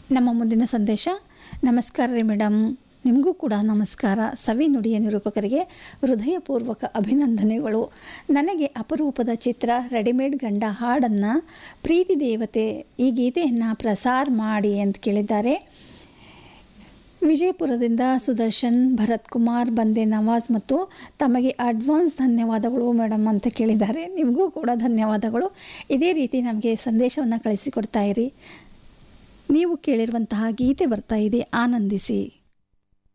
ನಮ್ಮ ಮುಂದಿನ ಸಂದೇಶ ನಮಸ್ಕಾರ ರೀ ಮೇಡಮ್ ನಿಮಗೂ ಕೂಡ ನಮಸ್ಕಾರ ಸವಿ ನುಡಿಯ ನಿರೂಪಕರಿಗೆ ಹೃದಯಪೂರ್ವಕ ಅಭಿನಂದನೆಗಳು ನನಗೆ ಅಪರೂಪದ ಚಿತ್ರ ರೆಡಿಮೇಡ್ ಗಂಡ ಹಾಡನ್ನು ಪ್ರೀತಿ ದೇವತೆ ಈ ಗೀತೆಯನ್ನು ಪ್ರಸಾರ ಮಾಡಿ ಅಂತ ಕೇಳಿದ್ದಾರೆ ವಿಜಯಪುರದಿಂದ ಸುದರ್ಶನ್ ಭರತ್ ಕುಮಾರ್ ಬಂದೆ ನವಾಜ್ ಮತ್ತು ತಮಗೆ ಅಡ್ವಾನ್ಸ್ ಧನ್ಯವಾದಗಳು ಮೇಡಮ್ ಅಂತ ಕೇಳಿದ್ದಾರೆ ನಿಮಗೂ ಕೂಡ ಧನ್ಯವಾದಗಳು ಇದೇ ರೀತಿ ನಮಗೆ ಸಂದೇಶವನ್ನು ಕಳಿಸಿಕೊಡ್ತಾ ಇರಿ ನೀವು ಕೇಳಿರುವಂತಹ ಗೀತೆ ಬರ್ತಾ ಇದೆ ಆನಂದಿಸಿ